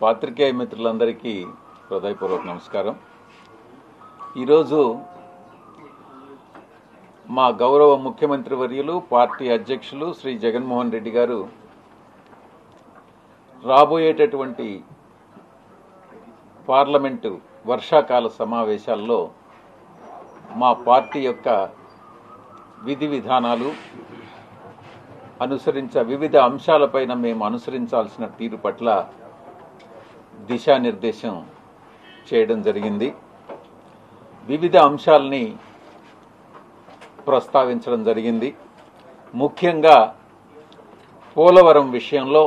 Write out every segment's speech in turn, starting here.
పాత్రికేయ మిత్రులందరికీ హృదయపూర్వక నమస్కారం ఈరోజు మా గౌరవ ముఖ్యమంత్రి వర్యులు పార్టీ అధ్యక్షులు శ్రీ జగన్మోహన్ రెడ్డి గారు రాబోయేటటువంటి పార్లమెంటు వర్షాకాల సమావేశాల్లో మా పార్టీ యొక్క విధి విధానాలు అనుసరించ వివిధ అంశాలపైన మేము అనుసరించాల్సిన తీరు పట్ల దిశానిర్దేశం చేయడం జరిగింది వివిధ అంశాలని ప్రస్తావించడం జరిగింది ముఖ్యంగా పోలవరం విషయంలో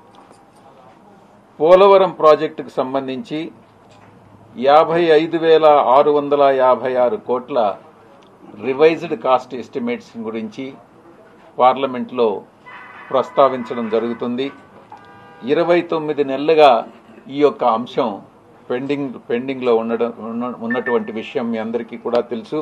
పోలవరం ప్రాజెక్టుకు సంబంధించి యాభై ఐదు వేల ఆరు వందల యాభై ఆరు కోట్ల రివైజ్డ్ కాస్ట్ ఎస్టిమేట్స్ గురించి పార్లమెంట్లో ప్రస్తావించడం జరుగుతుంది ఇరవై తొమ్మిది నెలలుగా ఈ యొక్క అంశం పెండింగ్ పెండింగ్లో ఉండడం ఉన్న- ఉన్నటువంటి విషయం మీ అందరికీ కూడా తెలుసు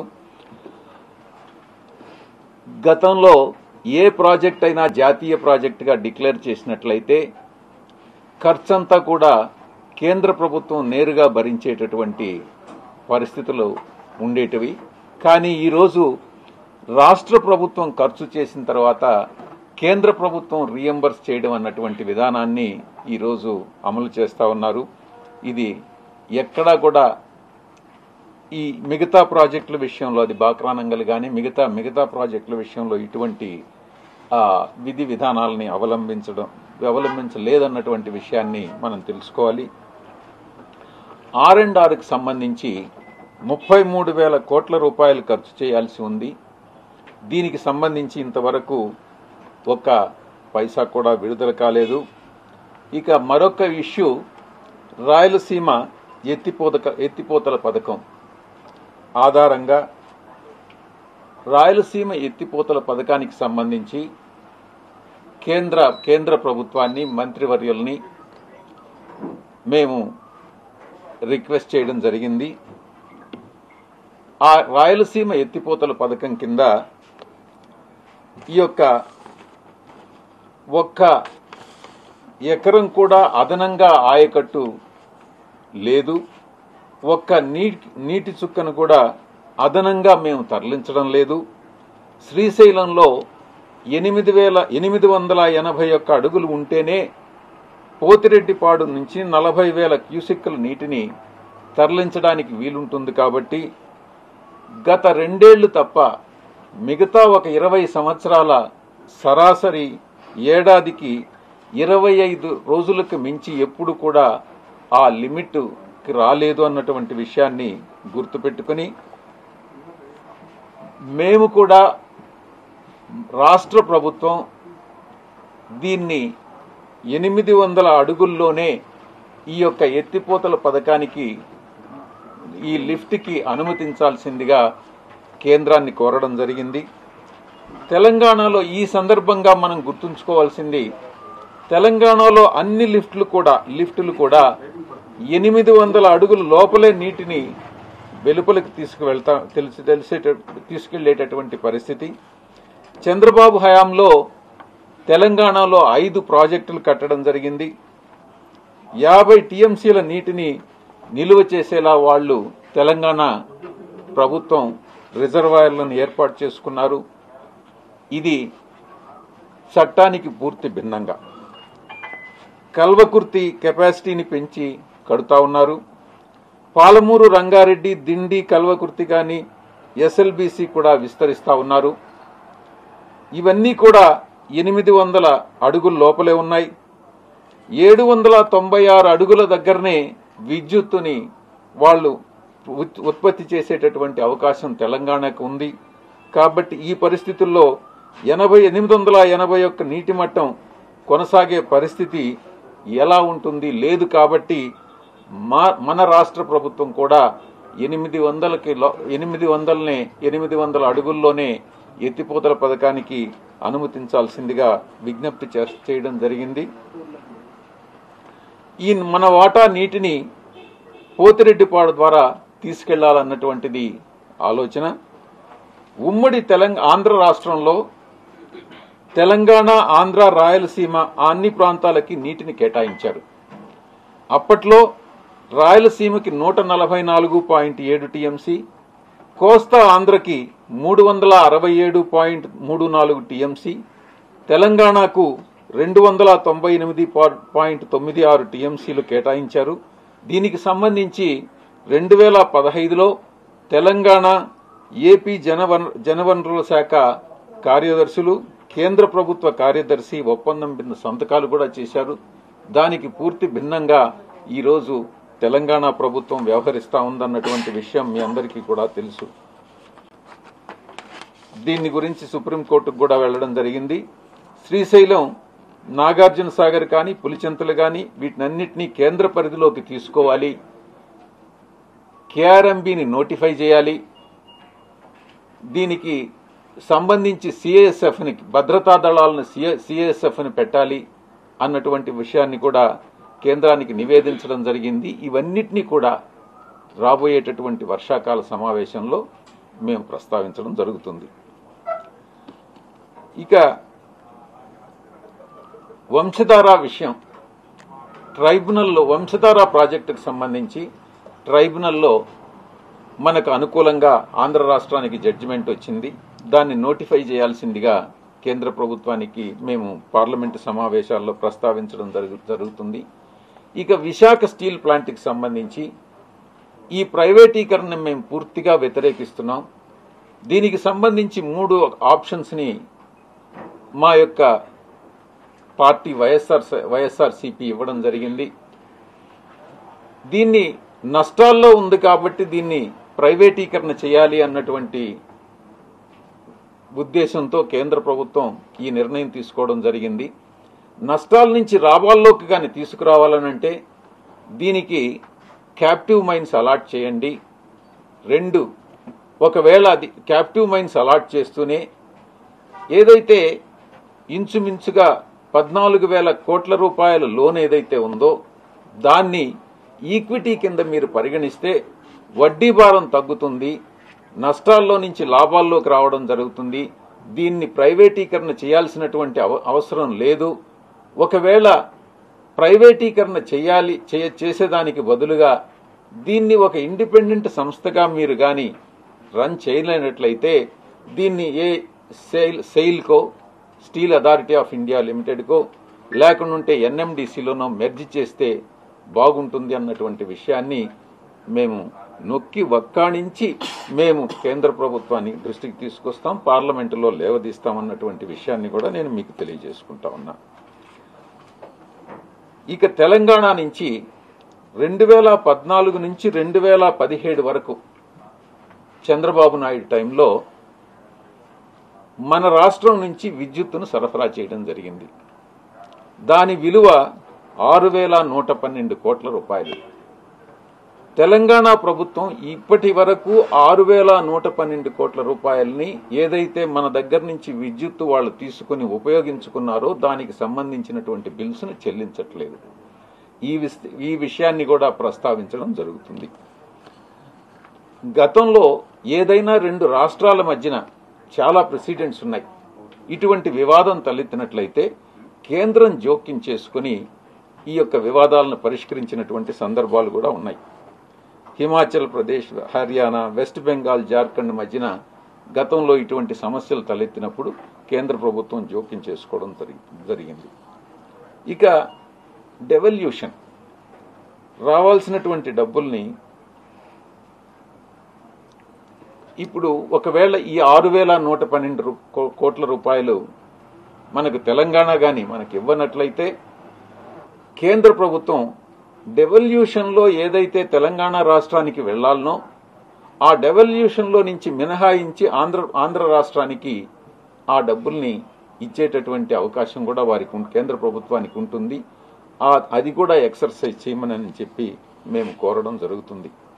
గతంలో ఏ ప్రాజెక్ట్ అయినా జాతీయ ప్రాజెక్టుగా డిక్లేర్ చేసినట్లయితే ఖర్చంతా కూడా కేంద్ర ప్రభుత్వం నేరుగా భరించేటటువంటి పరిస్థితులు ఉండేటివి కానీ ఈరోజు రాష్ట్ర ప్రభుత్వం ఖర్చు చేసిన తర్వాత కేంద్ర ప్రభుత్వం రీఎంబర్స్ చేయడం అన్నటువంటి విధానాన్ని ఈరోజు అమలు చేస్తా ఉన్నారు ఇది ఎక్కడా కూడా ఈ మిగతా ప్రాజెక్టుల విషయంలో అది బాక్రానంగల్ కానీ మిగతా మిగతా ప్రాజెక్టుల విషయంలో ఇటువంటి ఆ, విధి విధానాలని అవలంబించడం అవలంబించలేదన్నటువంటి విషయాన్ని మనం తెలుసుకోవాలి ఆర్ అండ్ ఆర్కి సంబంధించి ముప్పై మూడు వేల కోట్ల రూపాయలు ఖర్చు చేయాల్సి ఉంది దీనికి సంబంధించి ఇంతవరకు ఒక్క పైసా కూడా విడుదల కాలేదు ఇక మరొక ఇష్యూ రాయలసీమ ఎత్తిపోత ఎత్తిపోతల పథకం ఆధారంగా రాయలసీమ ఎత్తిపోతల పథకానికి సంబంధించి కేంద్ర కేంద్ర ప్రభుత్వాన్ని మంత్రివర్యుల్ని మేము రిక్వెస్ట్ చేయడం జరిగింది ఆ రాయలసీమ ఎత్తిపోతల పథకం కింద ఈ యొక్క ఒక్క ఎకరం కూడా అదనంగా ఆయకట్టు లేదు ఒక్క నీటి నీటి చుక్కను కూడా అదనంగా మేము తరలించడం లేదు శ్రీశైలంలో ఎనిమిది వేల ఎనిమిది వందల ఎనభై ఒక్క అడుగులు ఉంటేనే పోతిరెడ్డిపాడు నుంచి నలభై వేల క్యూసెక్కుల నీటిని తరలించడానికి వీలుంటుంది కాబట్టి గత రెండేళ్లు తప్ప మిగతా ఒక ఇరవై సంవత్సరాల సరాసరి ఏడాదికి ఇరవై ఐదు రోజులకు మించి ఎప్పుడు కూడా ఆ లిమిట్కి రాలేదు అన్నటువంటి విషయాన్ని గుర్తుపెట్టుకుని మేము కూడా రాష్ట్ర ప్రభుత్వం దీన్ని ఎనిమిది వందల అడుగుల్లోనే ఈ యొక్క ఎత్తిపోతల పథకానికి ఈ లిఫ్ట్కి అనుమతించాల్సిందిగా కేంద్రాన్ని కోరడం జరిగింది తెలంగాణలో ఈ సందర్భంగా మనం గుర్తుంచుకోవాల్సింది తెలంగాణలో అన్ని లిఫ్ట్లు కూడా లిఫ్టులు కూడా ఎనిమిది వందల అడుగుల లోపలే నీటిని వెలుపలికి తీసుకువెళ్తా తెలిసి తెలిసేట తీసుకెళ్లేటటువంటి పరిస్థితి చంద్రబాబు హయాంలో తెలంగాణలో ఐదు ప్రాజెక్టులు కట్టడం జరిగింది యాభై టీఎంసీల నీటిని నిలువ చేసేలా వాళ్ళు తెలంగాణ ప్రభుత్వం రిజర్వాయర్లను ఏర్పాటు చేసుకున్నారు ఇది చట్టానికి పూర్తి భిన్నంగా కల్వకుర్తి కెపాసిటీని పెంచి కడుతా ఉన్నారు పాలమూరు రంగారెడ్డి దిండి కల్వకుర్తి కానీ ఎస్ఎల్బిసి కూడా విస్తరిస్తా ఉన్నారు ఇవన్నీ కూడా ఎనిమిది వందల అడుగుల లోపలే ఉన్నాయి ఏడు వందల తొంభై ఆరు అడుగుల దగ్గరనే విద్యుత్తుని వాళ్ళు ఉత్- ఉత్పత్తి చేసేటటువంటి అవకాశం తెలంగాణకు ఉంది కాబట్టి ఈ పరిస్థితుల్లో ఎనభై ఎనిమిది వందల ఎనభై ఒక్క నీటి మట్టం కొనసాగే పరిస్థితి ఎలా ఉంటుంది లేదు కాబట్టి మా మన రాష్ట్ర ప్రభుత్వం కూడా ఎనిమిది వందలకి లో- ఎనిమిది వందలనే ఎనిమిది వందల అడుగుల్లోనే ఎత్తిపోతల పథకానికి అనుమతించాల్సిందిగా విజ్ఞప్తి చేస్- చేయడం జరిగింది ఈ మన వాటా నీటిని పోతిరెడ్డిపాడు ద్వారా తీసుకెళ్లాలన్నటువంటిది ఆలోచన ఉమ్మడి తెలంగాణ ఆంధ్ర రాష్ట్రంలో తెలంగాణ ఆంధ్ర రాయలసీమ ఆ అన్ని ప్రాంతాలకి నీటిని కేటాయించారు అప్పట్లో రాయలసీమకి నూట నలభై నాలుగు పాయింట్ ఏడు టీఎంసీ కోస్తా ఆంధ్రకి మూడు వందల అరవై ఏడు పాయింట్ మూడు నాలుగు టీఎంసీ తెలంగాణకు రెండు వందల తొంభై ఎనిమిది పాయింట్ తొమ్మిది ఆరు టీఎంసీలు కేటాయించారు దీనికి సంబంధించి రెండు వేల పదహైదులో తెలంగాణ ఏపీ జనవన జనవనరుల శాఖ కార్యదర్శులు కేంద్ర ప్రభుత్వ కార్యదర్శి ఒప్పందం మీద సంతకాలు కూడా చేశారు దానికి పూర్తి భిన్నంగా ఈరోజు తెలంగాణ ప్రభుత్వం వ్యవహరిస్తా ఉందన్నటువంటి విషయం మీ అందరికీ కూడా తెలుసు దీని గురించి సుప్రీంకోర్టుకు కూడా వెళ్లడం జరిగింది శ్రీశైలం నాగార్జున సాగర్ కానీ పులిచెంతలు కానీ వీటినన్నింటినీ కేంద్ర పరిధిలోకి తీసుకోవాలి కేఆర్ఎంబిని నోటిఫై చేయాలి దీనికి సంబంధించి సిఐఎస్ఎఫ్ని భద్రతా దళాలను సిఐఎస్ఎఫ్ని పెట్టాలి అన్నటువంటి విషయాన్ని కూడా కేంద్రానికి నివేదించడం జరిగింది ఇవన్నిటినీ కూడా రాబోయేటటువంటి వర్షాకాల సమావేశంలో మేము ప్రస్తావించడం జరుగుతుంది ఇక వంశధార విషయం ట్రైబ్యునల్లో వంశధార ప్రాజెక్టుకు సంబంధించి ట్రైబ్యునల్లో మనకు అనుకూలంగా ఆంధ్ర రాష్ట్రానికి జడ్జిమెంట్ వచ్చింది దాన్ని నోటిఫై చేయాల్సిందిగా కేంద్ర ప్రభుత్వానికి మేము పార్లమెంటు సమావేశాల్లో ప్రస్తావించడం జరుగు జరుగుతుంది ఇక విశాఖ స్టీల్ ప్లాంట్కి సంబంధించి ఈ ప్రైవేటీకరణ మేము పూర్తిగా వ్యతిరేకిస్తున్నాం దీనికి సంబంధించి మూడు ఆప్షన్స్ని మా యొక్క పార్టీ వైఎస్ఆర్ వైఎస్ఆర్సీపీ ఇవ్వడం జరిగింది దీన్ని నష్టాల్లో ఉంది కాబట్టి దీన్ని ప్రైవేటీకరణ చేయాలి అన్నటువంటి ఉద్దేశంతో కేంద్ర ప్రభుత్వం ఈ నిర్ణయం తీసుకోవడం జరిగింది నష్టాల నుంచి లాభాల్లోకి కానీ తీసుకురావాలనంటే దీనికి క్యాప్టివ్ మైన్స్ అలాట్ చేయండి రెండు ఒకవేళ అది క్యాప్టివ్ మైన్స్ అలాట్ చేస్తూనే ఏదైతే ఇంచుమించుగా పద్నాలుగు వేల కోట్ల రూపాయల లోన్ ఏదైతే ఉందో దాన్ని ఈక్విటీ కింద మీరు పరిగణిస్తే వడ్డీ భారం తగ్గుతుంది నష్టాల్లో నుంచి లాభాల్లోకి రావడం జరుగుతుంది దీన్ని ప్రైవేటీకరణ చేయాల్సినటువంటి అవ- అవసరం లేదు ఒకవేళ ప్రైవేటీకరణ చేయాలి చేయ- చేసేదానికి బదులుగా దీన్ని ఒక ఇండిపెండెంట్ సంస్థగా మీరు గాని రన్ చేయలేనట్లయితే దీన్ని ఏ సెయిల్ సెయిల్కో స్టీల్ అథారిటీ ఆఫ్ ఇండియా లిమిటెడ్కో లేకుంటే ఎన్ఎండిసిలోనో మెర్జ్ చేస్తే బాగుంటుంది అన్నటువంటి విషయాన్ని మేము నొక్కి వక్కాణించి మేము కేంద్ర ప్రభుత్వాన్ని దృష్టికి తీసుకొస్తాం పార్లమెంటులో లేవదీస్తాం అన్నటువంటి విషయాన్ని కూడా నేను మీకు తెలియజేసుకుంటా ఉన్నా ఇక తెలంగాణ నుంచి రెండు వేల పద్నాలుగు నుంచి రెండు వేల పదిహేడు వరకు చంద్రబాబు నాయుడు టైంలో మన రాష్ట్రం నుంచి విద్యుత్తును సరఫరా చేయడం జరిగింది దాని విలువ ఆరు వేల నూట పన్నెండు కోట్ల రూపాయలు తెలంగాణ ప్రభుత్వం ఇప్పటి వరకు ఆరు వేల నూట పన్నెండు కోట్ల రూపాయలని ఏదైతే మన దగ్గర నుంచి విద్యుత్తు వాళ్ళు తీసుకుని ఉపయోగించుకున్నారో దానికి సంబంధించినటువంటి బిల్స్ను చెల్లించట్లేదు ఈ విస్- ఈ విషయాన్ని కూడా ప్రస్తావించడం జరుగుతుంది గతంలో ఏదైనా రెండు రాష్ట్రాల మధ్యన చాలా ప్రెసిడెంట్స్ ఉన్నాయి ఇటువంటి వివాదం తలెత్తినట్లయితే కేంద్రం జోక్యం చేసుకుని ఈ యొక్క వివాదాలను పరిష్కరించినటువంటి సందర్భాలు కూడా ఉన్నాయి హిమాచల్ ప్రదేశ్ హర్యానా వెస్ట్ బెంగాల్ జార్ఖండ్ మధ్యన గతంలో ఇటువంటి సమస్యలు తలెత్తినప్పుడు కేంద్ర ప్రభుత్వం జోక్యం చేసుకోవడం జరి- జరిగింది ఇక డెవల్యూషన్ రావాల్సినటువంటి డబ్బుల్ని ఇప్పుడు ఒకవేళ ఈ ఆరు వేల నూట పన్నెండు రూ- కో- కోట్ల రూపాయలు మనకు తెలంగాణ గాని మనకి ఇవ్వనట్లయితే కేంద్ర ప్రభుత్వం డెవల్యూషన్లో ఏదైతే తెలంగాణ రాష్ట్రానికి వెళ్లాలనో ఆ డెవల్యూషన్లో నుంచి మినహాయించి ఆంధ్ర ఆంధ్ర రాష్ట్రానికి ఆ డబ్బుల్ని ఇచ్చేటటువంటి అవకాశం కూడా వారికి ఉం- కేంద్ర ప్రభుత్వానికి ఉంటుంది ఆ అది కూడా ఎక్సర్సైజ్ చేయమని చెప్పి మేము కోరడం జరుగుతుంది